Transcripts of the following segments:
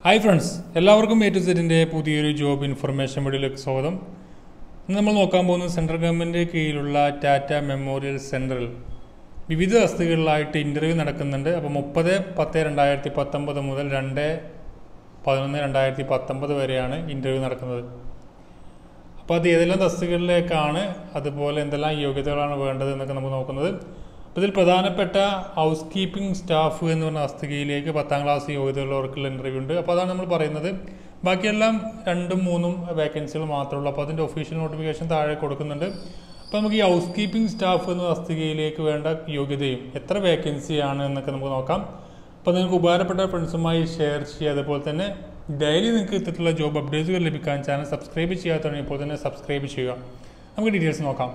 hi friends എല്ലാവർക്കും A to സെറ്റിൻ്റെ പുതിയൊരു ജോബ് ഇൻഫർമേഷൻ വീഡിയോയിലേക്ക് സ്വാഗതം ഇന്ന് നമ്മൾ നോക്കാൻ പോകുന്നത് സെൻട്രൽ ഗവൺമെൻറ് കീഴിലുള്ള ടാറ്റ മെമ്മോറിയൽ സെൻറ്ററിൽ വിവിധ തസ്തികകളിലായിട്ട് ഇൻ്റർവ്യൂ നടക്കുന്നുണ്ട് അപ്പോൾ മുപ്പത് പത്ത് രണ്ടായിരത്തി പത്തൊമ്പത് മുതൽ രണ്ട് പതിനൊന്ന് രണ്ടായിരത്തി പത്തൊമ്പത് വരെയാണ് ഇൻ്റർവ്യൂ നടക്കുന്നത് അപ്പോൾ അത് ഏതെല്ലാം തസ്തികകളിലേക്കാണ് അതുപോലെ എന്തെല്ലാം യോഗ്യതകളാണ് വേണ്ടത് എന്നൊക്കെ നമുക്ക് നോക്കുന്നത് അപ്പോൾ ഇതിൽ പ്രധാനപ്പെട്ട ഹൗസ് കീപ്പിംഗ് സ്റ്റാഫ് എന്ന് പറഞ്ഞ തസ്തികയിലേക്ക് പത്താം ക്ലാസ് യോഗ്യതയുള്ളവർക്കുള്ള ഇൻ്റർവ്യൂ ഉണ്ട് അപ്പോൾ അതാണ് നമ്മൾ പറയുന്നത് ബാക്കിയെല്ലാം രണ്ടും മൂന്നും വേക്കൻസികൾ മാത്രമേ ഉള്ളൂ അപ്പോൾ അതിൻ്റെ ഒഫീഷ്യൽ നോട്ടിഫിക്കേഷൻ താഴെ കൊടുക്കുന്നുണ്ട് അപ്പോൾ നമുക്ക് ഈ ഹൗസ് കീപ്പിംഗ് സ്റ്റാഫ് എന്ന തസ്തികയിലേക്ക് വേണ്ട യോഗ്യതയും എത്ര വേക്കൻസിയാണ് എന്നൊക്കെ നമുക്ക് നോക്കാം അപ്പോൾ നിങ്ങൾക്ക് ഉപകാരപ്പെട്ട ഫ്രണ്ട്സുമായി ഷെയർ ചെയ്യുക അതുപോലെ തന്നെ ഡെയിലി നിങ്ങൾക്ക് ഇത്തരത്തിലുള്ള ജോബ് അപ്ഡേറ്റ്സുകൾ ലഭിക്കാൻ ചാനൽ സബ്സ്ക്രൈബ് ചെയ്യാത്തതാണ് ഇപ്പോൾ തന്നെ സബ്സ്ക്രൈബ് ചെയ്യുക നമുക്ക് ഡീറ്റെയിൽസ് നോക്കാം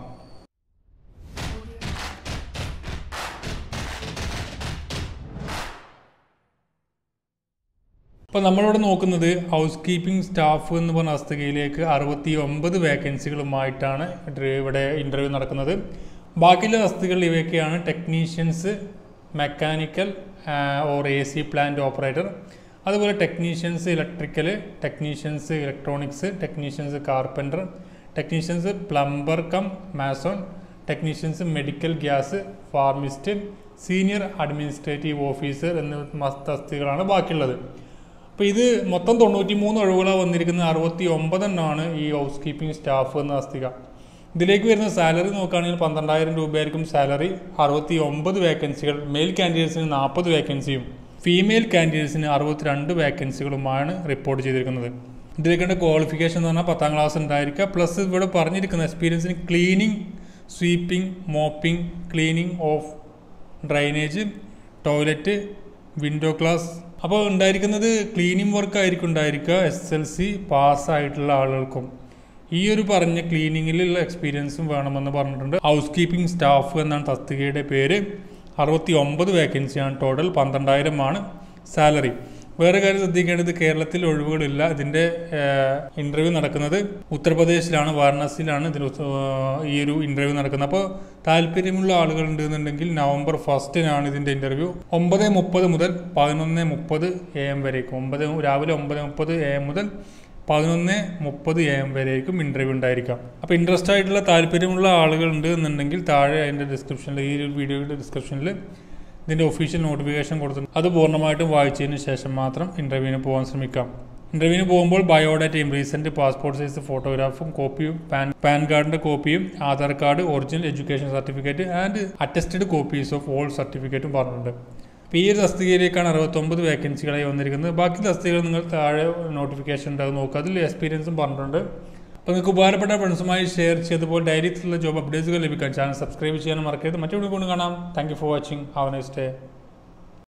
അപ്പോൾ നമ്മളിവിടെ നോക്കുന്നത് ഹൗസ് കീപ്പിംഗ് സ്റ്റാഫ് എന്ന് പറഞ്ഞ തസ്തികയിലേക്ക് അറുപത്തി ഒമ്പത് വേക്കൻസികളുമായിട്ടാണ് ഇവിടെ ഇൻ്റർവ്യൂ നടക്കുന്നത് ബാക്കിയുള്ള തസ്തികകൾ ഇവയൊക്കെയാണ് technicians mechanical or A C plant operator അതുപോലെ technicians electrical technicians electronics technicians carpenter technicians plumber cum mason technicians medical gas pharmacist senior administrative officer എന്ന തസ്തികകളാണ് ബാക്കിയുള്ളത് അപ്പോൾ ഇത് മൊത്തം തൊണ്ണൂറ്റി മൂന്ന് ഒഴിവുകളാണ് വന്നിരിക്കുന്നത് അറുപത്തി ഒമ്പതെണ്ണമാണ് ഈ ഹൗസ് കീപ്പിംഗ് സ്റ്റാഫ് എന്ന തസ്തിക ഇതിലേക്ക് വരുന്ന സാലറി നോക്കുകയാണെങ്കിൽ പന്ത്രണ്ടായിരം രൂപയായിരിക്കും സാലറി അറുപത്തി ഒമ്പത് വേക്കൻസികൾ മെയിൽ കാൻഡിഡേറ്റ്സിന് നാൽപ്പത് വേക്കൻസിയും ഫീമെയിൽ കാൻഡിഡേറ്റ്സിന് അറുപത്തിരണ്ട് വേക്കൻസികളുമാണ് റിപ്പോർട്ട് ചെയ്തിരിക്കുന്നത് ഇതിലേക്കുള്ള ക്വാളിഫിക്കേഷൻ എന്ന് പറഞ്ഞാൽ പത്താം ക്ലാസ് ഉണ്ടായിരിക്കുക പ്ലസ് ഇവിടെ പറഞ്ഞിരിക്കുന്ന എക്സ്പീരിയൻസിന് cleaning sweeping mopping cleaning of drainage toilet window glass അപ്പോൾ ഉണ്ടായിരിക്കുന്നത് ക്ലീനിങ് വർക്ക് ആയിരിക്കും ഉണ്ടായിരിക്കുക എസ് എൽ സി പാസ്സായിട്ടുള്ള ആളുകൾക്കും ഈ ഒരു പറഞ്ഞ ക്ലീനിങ്ങിലുള്ള എക്സ്പീരിയൻസും വേണമെന്ന് പറഞ്ഞിട്ടുണ്ട് ഹൗസ് കീപ്പിംഗ് സ്റ്റാഫ് എന്നാണ് തസ്തികയുടെ പേര് അറുപത്തി ഒമ്പത് വേക്കൻസിയാണ് ടോട്ടൽ പന്ത്രണ്ടായിരമാണ് സാലറി വേറെ കാര്യം ശ്രദ്ധിക്കേണ്ടത് കേരളത്തിൽ ഒഴിവുകളില്ല ഇതിൻ്റെ ഇൻ്റർവ്യൂ നടക്കുന്നത് ഉത്തർപ്രദേശിലാണ് വാരണാസിയിലാണ് ഇതിന് ഈ ഒരു ഇൻ്റർവ്യൂ നടക്കുന്നത് അപ്പോൾ താല്പര്യമുള്ള ആളുകൾ ഉണ്ടെന്നുണ്ടെങ്കിൽ നവംബർ ഫസ്റ്റിനാണ് ഇതിൻ്റെ ഇൻ്റർവ്യൂ ഒമ്പത് മുപ്പത് മുതൽ പതിനൊന്ന് മുപ്പത് എ എം വരേക്കും ഒമ്പത് രാവിലെ ഒമ്പത് മുപ്പത് എ എം മുതൽ പതിനൊന്ന് മുപ്പത് എ എം വരേക്കും ഇൻ്റർവ്യൂ ഉണ്ടായിരിക്കാം അപ്പോൾ ഇൻട്രസ്റ്റ് ആയിട്ടുള്ള താല്പര്യമുള്ള ആളുകൾ ഉണ്ട് എന്നുണ്ടെങ്കിൽ താഴെ അതിൻ്റെ ഡിസ്ക്രിപ്ഷനിൽ ഈ ഒരു വീഡിയോയുടെ ഡിസ്ക്രിപ്ഷനിൽ ഇതിൻ്റെ ഒഫീഷ്യൽ നോട്ടിഫിക്കേഷൻ കൊടുത്തിട്ടുണ്ട് അത് പൂർണ്ണമായിട്ടും വായിച്ചതിന് ശേഷം മാത്രം ഇൻ്റർവ്യൂവിന് പോകാൻ ശ്രമിക്കാം ഇൻ്റർവ്യൂവിന് പോകുമ്പോൾ ബയോഡാറ്റയും റീസെൻറ്റ് പാസ്പോർട്ട് സൈസ് ഫോട്ടോഗ്രാഫും കോപ്പിയും പാൻ പാൻ കാർഡിൻ്റെ കോപ്പിയും Aadhaar card original education certificate and attested copies of all സർട്ടിഫിക്കറ്റും പറഞ്ഞിട്ടുണ്ട് അപ്പോൾ ഈ ഒരു തസ്തികയിലേക്കാണ് അറുപത്തൊമ്പത് വേക്കൻസികളായി വന്നിരിക്കുന്നത് ബാക്കി തസ്തികകൾ നിങ്ങൾ താഴെ നോട്ടിഫിക്കേഷൻ ഉണ്ടാകും നോക്കുക അതിൽ എക്സ്പീരിയൻസും പറഞ്ഞിട്ടുണ്ട് അപ്പോൾ നിങ്ങൾക്ക് ഉപകാരപ്പെട്ട ഫ്രണ്ട്സുമായി ഷെയർ ചെയ്തപ്പോൾ ഡയറിയിലുള്ള ജോബ് അപ്ഡേറ്റ്സുകൾ ലഭിക്കാൻ ചാനൽ സബ്സ്ക്രൈബ് ചെയ്യാനും മറക്കരുത് മറ്റു വീഡിയോ കൊണ്ട് കാണാം thank you for watching have nice day